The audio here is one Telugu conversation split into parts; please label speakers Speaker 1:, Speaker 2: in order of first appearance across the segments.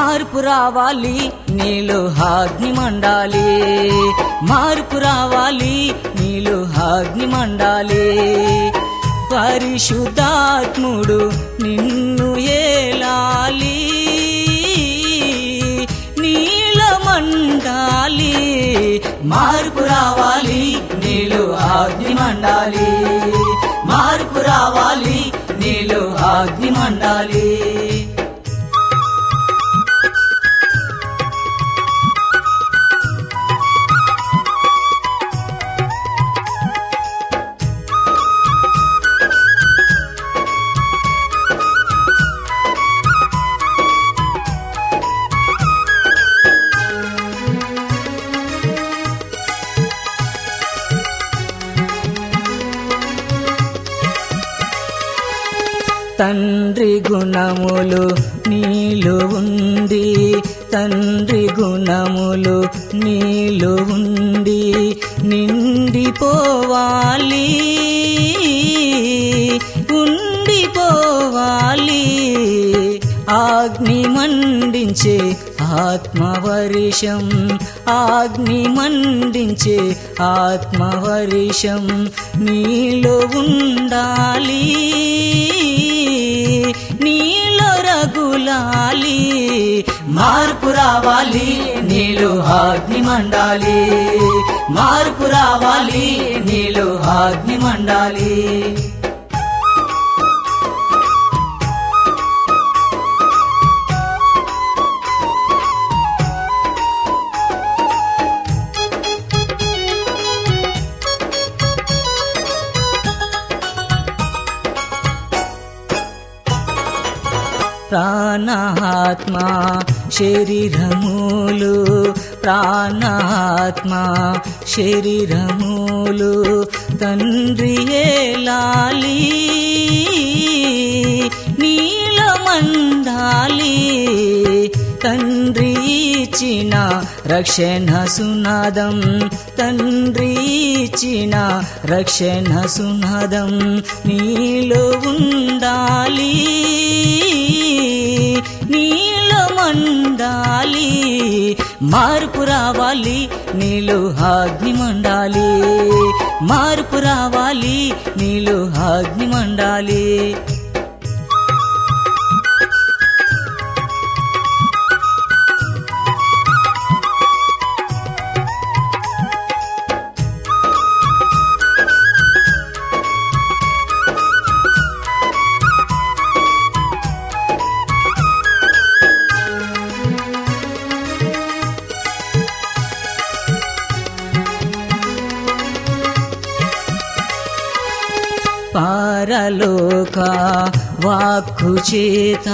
Speaker 1: మార్పు రావాలి నీలో అగ్ని మండాలి మార్పు రావాలి నీలో అగ్ని మండాలి పరిశుద్ధాత్ముడు నిన్ను ఏలాలి నీల మండాలి మార్పు రావాలి నీలో అగ్ని మండాలి మార్పు రావాలి నీలో అగ్ని మండాలి తండ్రి గుణములు నీలో ఉంది తండ్రి గుణములు నీలో ఉంది నిండిపోవాలి ఉండిపోవాలి ఆగ్ని మండించే ఆత్మవర్షం ఆగ్ని మండించే ఆత్మవర్షం నీలో ఉండాలి నీలో రగులాలి మార్పు రావాలి నీలో అగ్ని మండాలి మార్పు రావాలి నీలో అగ్ని మండాలి ప్రాణాత్మ శరీరములు ప్రాణాత్మ శరీరములు తండ్రి ఏలాలి నీలమండాలి తండ్రి ఇచ్చిన రక్షణ సునాదం తండ్రి ఇచ్చిన రక్షణ సునాదం నీలో ఉండాలి నీలో మండాలి మార్పు రావాలి నీలో అగ్ని మండాలి మార్పు రావాలి నీలో అగ్ని మండాలి పారలోక వాక్కు చేత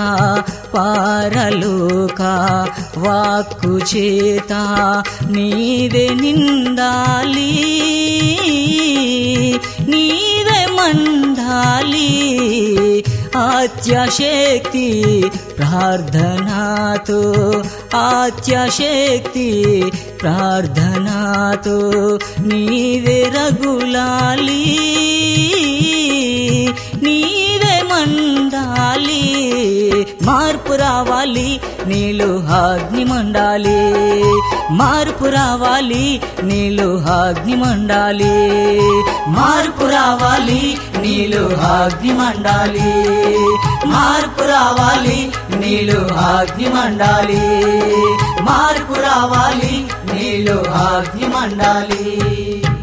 Speaker 1: పారలోక వాక్కు చేత నీవే నిండాలి నీవే మండాలి ఆత్యశక్తి ప్రార్థనాతో ఆత్యశక్తి ప్రార్థనాతో నీవే రగులాలి నీవే మండాలి మార్పు రావాలి నీలో అగ్ని మండాలి మార్పు రావాలి నీలో అగ్ని మండాలి మార్పు రావాలి నీలో అగ్ని మండాలి మార్పు రావాలి నీలో అగ్ని మండాలి మార్పు రావాలి నీలో అగ్ని మండాలి